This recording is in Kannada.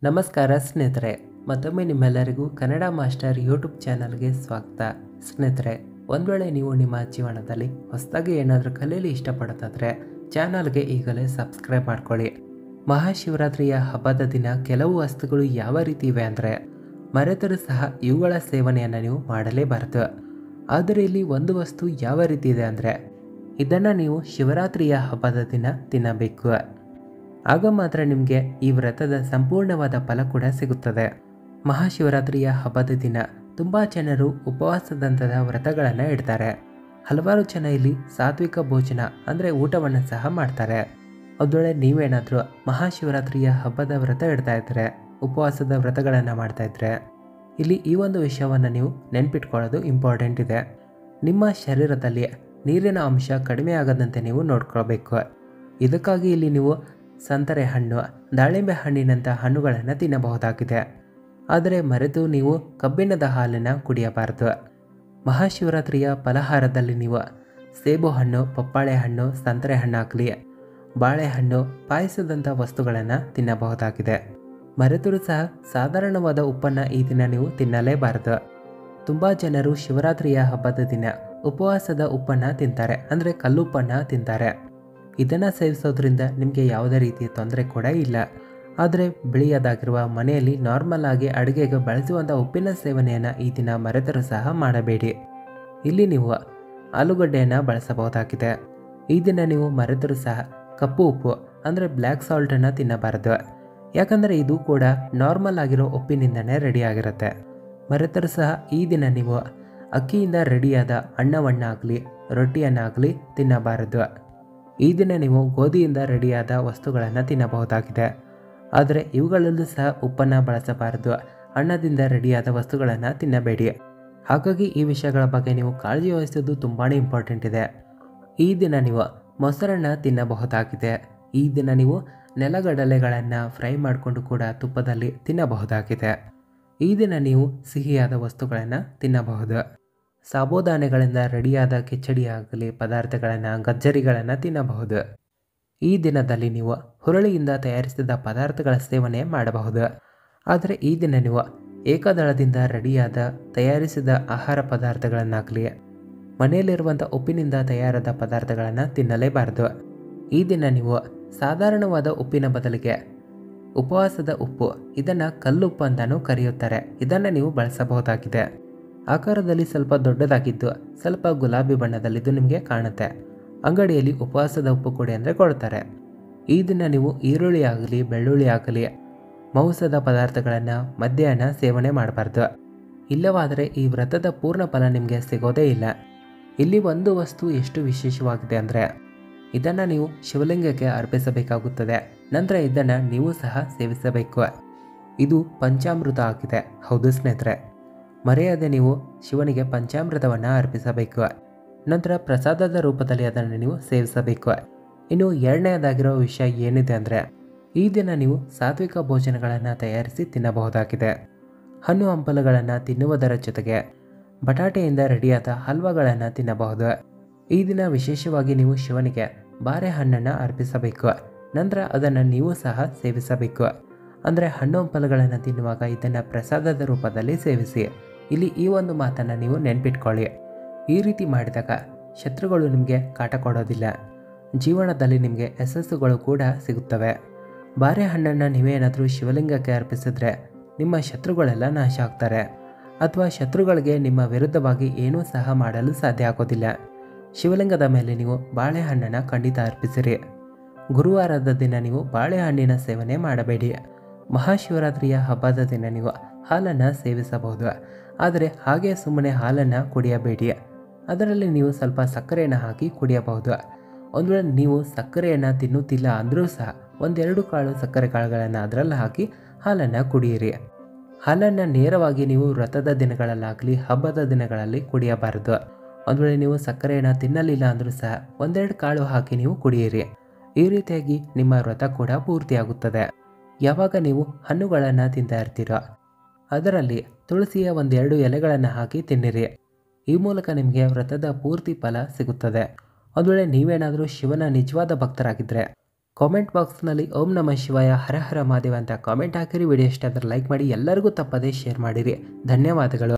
ನಮಸ್ಕಾರ ಸ್ನೇಹಿತರೆ ಮತ್ತೊಮ್ಮೆ ನಿಮ್ಮೆಲ್ಲರಿಗೂ ಕನ್ನಡ ಮಾಸ್ಟರ್ ಯೂಟ್ಯೂಬ್ ಚಾನಲ್ಗೆ ಸ್ವಾಗತ ಸ್ನೇಹಿತರೆ ಒಂದು ವೇಳೆ ನೀವು ನಿಮ್ಮ ಜೀವನದಲ್ಲಿ ಹೊಸದಾಗಿ ಏನಾದರೂ ಕಲಿಯಲು ಇಷ್ಟಪಡೋದಾದರೆ ಚಾನಲ್ಗೆ ಈಗಲೇ ಸಬ್ಸ್ಕ್ರೈಬ್ ಮಾಡ್ಕೊಳ್ಳಿ ಮಹಾಶಿವರಾತ್ರಿಯ ಹಬ್ಬದ ದಿನ ಕೆಲವು ವಸ್ತುಗಳು ಯಾವ ರೀತಿ ಇವೆ ಅಂದರೆ ಮರೆತರೂ ಸಹ ಇವುಗಳ ಸೇವನೆಯನ್ನು ನೀವು ಮಾಡಲೇಬಾರದು ಆದರೆ ಇಲ್ಲಿ ಒಂದು ವಸ್ತು ಯಾವ ರೀತಿ ಇದೆ ಅಂದರೆ ಇದನ್ನು ನೀವು ಶಿವರಾತ್ರಿಯ ಹಬ್ಬದ ದಿನ ತಿನ್ನಬೇಕು ಆಗ ಮಾತ್ರ ನಿಮಗೆ ಈ ವ್ರತದ ಸಂಪೂರ್ಣವಾದ ಫಲ ಕೂಡ ಸಿಗುತ್ತದೆ ಮಹಾಶಿವರಾತ್ರಿಯ ಹಬ್ಬದ ದಿನ ತುಂಬ ಜನರು ಉಪವಾಸದಂತಹ ವ್ರತಗಳನ್ನು ಇಡ್ತಾರೆ ಹಲವಾರು ಜನ ಇಲ್ಲಿ ಸಾತ್ವಿಕ ಭೋಜನ ಅಂದರೆ ಊಟವನ್ನು ಸಹ ಮಾಡ್ತಾರೆ ಅದೊಳೆ ನೀವೇನಾದರೂ ಮಹಾಶಿವರಾತ್ರಿಯ ಹಬ್ಬದ ವ್ರತ ಇಡ್ತಾ ಇದ್ದರೆ ಉಪವಾಸದ ವ್ರತಗಳನ್ನು ಮಾಡ್ತಾ ಇದ್ರೆ ಇಲ್ಲಿ ಈ ಒಂದು ವಿಷಯವನ್ನು ನೀವು ನೆನ್ಪಿಟ್ಕೊಳ್ಳೋದು ಇಂಪಾರ್ಟೆಂಟ್ ಇದೆ ನಿಮ್ಮ ಶರೀರದಲ್ಲಿ ನೀರಿನ ಅಂಶ ಕಡಿಮೆ ಆಗದಂತೆ ನೀವು ನೋಡ್ಕೊಳ್ಬೇಕು ಇದಕ್ಕಾಗಿ ಇಲ್ಲಿ ನೀವು ಸಂತರೆ ಹಣ್ಣು ದಾಳಿಂಬೆ ಹಣ್ಣಿನಂಥ ಹಣ್ಣುಗಳನ್ನು ತಿನ್ನಬಹುದಾಗಿದೆ ಆದರೆ ಮರೆತು ನೀವು ಕಬ್ಬಿಣದ ಹಾಲನ್ನು ಕುಡಿಯಬಾರದು ಮಹಾಶಿವರಾತ್ರಿಯ ಫಲಹಾರದಲ್ಲಿ ನೀವು ಸೇಬು ಹಣ್ಣು ಪಪ್ಪಾಳೆ ಹಣ್ಣು ಸಂತರೆ ಹಣ್ಣಾಗಲಿ ಬಾಳೆಹಣ್ಣು ಪಾಯಸದಂಥ ವಸ್ತುಗಳನ್ನು ತಿನ್ನಬಹುದಾಗಿದೆ ಮರೆತರೂ ಸಹ ಸಾಧಾರಣವಾದ ಉಪ್ಪನ್ನು ಈ ದಿನ ನೀವು ತಿನ್ನಲೇಬಾರದು ತುಂಬ ಜನರು ಶಿವರಾತ್ರಿಯ ಹಬ್ಬದ ದಿನ ಉಪವಾಸದ ಉಪ್ಪನ್ನು ತಿಂತಾರೆ ಅಂದರೆ ಕಲ್ಲುಪ್ಪನ್ನು ತಿಂತಾರೆ ಇದನ್ನು ಸೇವಿಸೋದ್ರಿಂದ ನಿಮಗೆ ಯಾವುದೇ ರೀತಿಯ ತೊಂದರೆ ಕೂಡ ಇಲ್ಲ ಆದರೆ ಬಿಳಿಯದಾಗಿರುವ ಮನೆಯಲ್ಲಿ ನಾರ್ಮಲ್ ಆಗಿ ಅಡುಗೆಗೆ ಬಳಸುವಂಥ ಉಪ್ಪಿನ ಸೇವನೆಯನ್ನು ಈ ದಿನ ಮರೆತರೂ ಸಹ ಮಾಡಬೇಡಿ ಇಲ್ಲಿ ನೀವು ಆಲೂಗಡ್ಡೆಯನ್ನು ಬಳಸಬಹುದಾಗಿದೆ ಈ ದಿನ ನೀವು ಮರೆತರೂ ಸಹ ಕಪ್ಪು ಉಪ್ಪು ಅಂದರೆ ಬ್ಲ್ಯಾಕ್ ಸಾಲ್ಟನ್ನು ತಿನ್ನಬಾರದು ಯಾಕಂದರೆ ಇದು ಕೂಡ ನಾರ್ಮಲ್ ಆಗಿರೋ ಉಪ್ಪಿನಿಂದನೇ ರೆಡಿಯಾಗಿರುತ್ತೆ ಮರೆತರೂ ಸಹ ಈ ದಿನ ನೀವು ಅಕ್ಕಿಯಿಂದ ರೆಡಿಯಾದ ಅನ್ನವನ್ನಾಗಲಿ ರೊಟ್ಟಿಯನ್ನಾಗಲಿ ತಿನ್ನಬಾರದು ಈ ದಿನ ನೀವು ಗೋಧಿಯಿಂದ ರೆಡಿಯಾದ ವಸ್ತುಗಳನ್ನು ತಿನ್ನಬಹುದಾಗಿದೆ ಆದರೆ ಇವುಗಳಲ್ಲೂ ಸಹ ಉಪ್ಪನ್ನು ಬಳಸಬಾರದು ಅನ್ನದಿಂದ ರೆಡಿಯಾದ ವಸ್ತುಗಳನ್ನು ತಿನ್ನಬೇಡಿ ಹಾಗಾಗಿ ಈ ವಿಷಯಗಳ ಬಗ್ಗೆ ನೀವು ಕಾಳಜಿ ವಹಿಸೋದು ತುಂಬಾ ಇಂಪಾರ್ಟೆಂಟ್ ಇದೆ ಈ ದಿನ ನೀವು ಮೊಸರನ್ನು ತಿನ್ನಬಹುದಾಗಿದೆ ಈ ದಿನ ನೀವು ನೆಲಗಡಲೆಗಳನ್ನು ಫ್ರೈ ಮಾಡಿಕೊಂಡು ಕೂಡ ತುಪ್ಪದಲ್ಲಿ ತಿನ್ನಬಹುದಾಗಿದೆ ಈ ದಿನ ನೀವು ಸಿಹಿಯಾದ ವಸ್ತುಗಳನ್ನು ತಿನ್ನಬಹುದು ಸಾಬುದಾನೆಗಳಿಂದ ರೆಡಿಯಾದ ಕಿಚಡಿ ಆಗಲಿ ಪದಾರ್ಥಗಳನ್ನು ಗಜ್ಜರಿಗಳನ್ನು ತಿನ್ನಬಹುದು ಈ ದಿನದಲ್ಲಿ ನೀವು ಹುರುಳಿಯಿಂದ ತಯಾರಿಸಿದ ಪದಾರ್ಥಗಳ ಸೇವನೆ ಮಾಡಬಹುದು ಆದರೆ ಈ ದಿನ ನೀವು ಏಕದಳದಿಂದ ರೆಡಿಯಾದ ತಯಾರಿಸಿದ ಆಹಾರ ಪದಾರ್ಥಗಳನ್ನಾಗಲಿ ಮನೆಯಲ್ಲಿರುವಂಥ ಉಪ್ಪಿನಿಂದ ತಯಾರಾದ ಪದಾರ್ಥಗಳನ್ನು ತಿನ್ನಲೇಬಾರದು ಈ ದಿನ ನೀವು ಸಾಧಾರಣವಾದ ಉಪ್ಪಿನ ಬದಲಿಗೆ ಉಪವಾಸದ ಉಪ್ಪು ಇದನ್ನು ಕಲ್ಲುಪ್ಪು ಅಂತಲೂ ಕರೆಯುತ್ತಾರೆ ಇದನ್ನು ನೀವು ಬಳಸಬಹುದಾಗಿದೆ ಆಕಾರದಲ್ಲಿ ಸ್ವಲ್ಪ ದೊಡ್ಡದಾಗಿದ್ದು ಸ್ವಲ್ಪ ಗುಲಾಬಿ ಬಣ್ಣದಲ್ಲಿದ್ದು ನಿಮಗೆ ಕಾಣುತ್ತೆ ಅಂಗಡಿಯಲ್ಲಿ ಉಪವಾಸದ ಉಪ್ಪು ಕೊಡಿ ಅಂದರೆ ಕೊಡ್ತಾರೆ ಈ ದಿನ ನೀವು ಈರುಳ್ಳಿ ಆಗಲಿ ಬೆಳ್ಳುಳ್ಳಿ ಆಗಲಿ ಮಾಂಸದ ಪದಾರ್ಥಗಳನ್ನು ಮಧ್ಯಾಹ್ನ ಸೇವನೆ ಮಾಡಬಾರ್ದು ಇಲ್ಲವಾದರೆ ಈ ವ್ರತದ ಪೂರ್ಣ ಫಲ ನಿಮಗೆ ಸಿಗೋದೇ ಇಲ್ಲ ಇಲ್ಲಿ ಒಂದು ವಸ್ತು ಎಷ್ಟು ವಿಶೇಷವಾಗಿದೆ ಅಂದರೆ ಇದನ್ನು ನೀವು ಶಿವಲಿಂಗಕ್ಕೆ ಅರ್ಪಿಸಬೇಕಾಗುತ್ತದೆ ನಂತರ ಇದನ್ನು ನೀವು ಸಹ ಸೇವಿಸಬೇಕು ಇದು ಪಂಚಾಮೃತ ಆಗಿದೆ ಹೌದು ಸ್ನೇಹಿತರೆ ಮರೆಯದೆ ನೀವು ಶಿವನಿಗೆ ಪಂಚಾಮೃತವನ್ನು ಅರ್ಪಿಸಬೇಕು ನಂತರ ಪ್ರಸಾದದ ರೂಪದಲ್ಲಿ ಅದನ್ನು ನೀವು ಸೇವಿಸಬೇಕು ಇನ್ನು ಎರಡನೆಯದಾಗಿರೋ ವಿಷಯ ಏನಿದೆ ಅಂದರೆ ಈ ದಿನ ನೀವು ಸಾತ್ವಿಕ ಭೋಜನಗಳನ್ನು ತಯಾರಿಸಿ ತಿನ್ನಬಹುದಾಗಿದೆ ಹಣ್ಣು ಹಂಪಲುಗಳನ್ನು ತಿನ್ನುವುದರ ಜೊತೆಗೆ ಬಟಾಟೆಯಿಂದ ರೆಡಿಯಾದ ಹಲ್ವಗಳನ್ನು ತಿನ್ನಬಹುದು ಈ ದಿನ ವಿಶೇಷವಾಗಿ ನೀವು ಶಿವನಿಗೆ ಬಾರೆಹಣ್ಣನ್ನು ಅರ್ಪಿಸಬೇಕು ನಂತರ ಅದನ್ನು ನೀವು ಸಹ ಸೇವಿಸಬೇಕು ಅಂದರೆ ಹಣ್ಣು ಹಂಪಲುಗಳನ್ನು ತಿನ್ನುವಾಗ ಇದನ್ನು ಪ್ರಸಾದದ ರೂಪದಲ್ಲಿ ಸೇವಿಸಿ ಇಲ್ಲಿ ಈ ಒಂದು ಮಾತನ್ನು ನೀವು ನೆನ್ಪಿಟ್ಕೊಳ್ಳಿ ಈ ರೀತಿ ಮಾಡಿದಾಗ ಶತ್ರುಗಳು ನಿಮಗೆ ಕಾಟ ಕೊಡೋದಿಲ್ಲ ಜೀವನದಲ್ಲಿ ನಿಮಗೆ ಯಶಸ್ಸುಗಳು ಕೂಡ ಸಿಗುತ್ತವೆ ಬಾರೆಹಣ್ಣನ್ನು ನೀವೇನಾದರೂ ಶಿವಲಿಂಗಕ್ಕೆ ಅರ್ಪಿಸಿದ್ರೆ ನಿಮ್ಮ ಶತ್ರುಗಳೆಲ್ಲ ನಾಶ ಆಗ್ತಾರೆ ಅಥವಾ ಶತ್ರುಗಳಿಗೆ ನಿಮ್ಮ ವಿರುದ್ಧವಾಗಿ ಏನೂ ಸಹ ಮಾಡಲು ಸಾಧ್ಯ ಆಗೋದಿಲ್ಲ ಶಿವಲಿಂಗದ ಮೇಲೆ ನೀವು ಬಾಳೆಹಣ್ಣನ್ನು ಖಂಡಿತ ಅರ್ಪಿಸಿರಿ ಗುರುವಾರದ ದಿನ ನೀವು ಬಾಳೆಹಣ್ಣಿನ ಸೇವನೆ ಮಾಡಬೇಡಿ ಮಹಾಶಿವರಾತ್ರಿಯ ಹಬ್ಬದ ದಿನ ನೀವು ಹಾಲನ್ನು ಸೇವಿಸಬಹುದು ಆದರೆ ಹಾಗೆ ಸುಮ್ಮನೆ ಹಾಲನ್ನು ಕುಡಿಯಬೇಡಿ ಅದರಲ್ಲಿ ನೀವು ಸ್ವಲ್ಪ ಸಕ್ಕರೆಯನ್ನು ಹಾಕಿ ಕುಡಿಯಬಹುದು ಒಂದು ವೇಳೆ ನೀವು ಸಕ್ಕರೆಯನ್ನು ತಿನ್ನುತ್ತಿಲ್ಲ ಅಂದರೂ ಸಹ ಒಂದೆರಡು ಕಾಳು ಸಕ್ಕರೆ ಕಾಳುಗಳನ್ನು ಅದರಲ್ಲಿ ಹಾಕಿ ಹಾಲನ್ನು ಕುಡಿಯಿರಿ ಹಾಲನ್ನು ನೇರವಾಗಿ ನೀವು ವ್ರತದ ದಿನಗಳಲ್ಲಾಗಲಿ ಹಬ್ಬದ ದಿನಗಳಲ್ಲಿ ಕುಡಿಯಬಾರದು ಒಂದು ವೇಳೆ ನೀವು ಸಕ್ಕರೆಯನ್ನು ತಿನ್ನಲಿಲ್ಲ ಅಂದರೂ ಸಹ ಒಂದೆರಡು ಕಾಳು ಹಾಕಿ ನೀವು ಕುಡಿಯಿರಿ ಈ ರೀತಿಯಾಗಿ ನಿಮ್ಮ ವ್ರತ ಕೂಡ ಪೂರ್ತಿಯಾಗುತ್ತದೆ ಯಾವಾಗ ನೀವು ಹಣ್ಣುಗಳನ್ನು ತಿಂತಾ ಇರ್ತೀರೋ ಅದರಲ್ಲಿ ತುಳಸಿಯ ಒಂದೆರಡು ಎಲೆಗಳನ್ನು ಹಾಕಿ ತಿನ್ನಿರಿ ಈ ಮೂಲಕ ನಿಮಗೆ ವ್ರತದ ಪೂರ್ತಿ ಫಲ ಸಿಗುತ್ತದೆ ಒಂದು ವೇಳೆ ನೀವೇನಾದರೂ ಶಿವನ ನಿಜವಾದ ಭಕ್ತರಾಗಿದ್ದರೆ ಕಾಮೆಂಟ್ ಬಾಕ್ಸ್ನಲ್ಲಿ ಓಂ ನಮಃ ಶಿವಾಯ ಹರ ಹರ ಮಹಾದೇವ ಅಂತ ಕಾಮೆಂಟ್ ಹಾಕಿರಿ ವಿಡಿಯೋ ಇಷ್ಟ ಆದರೆ ಲೈಕ್ ಮಾಡಿ ಎಲ್ಲರಿಗೂ ತಪ್ಪದೇ ಶೇರ್ ಮಾಡಿರಿ ಧನ್ಯವಾದಗಳು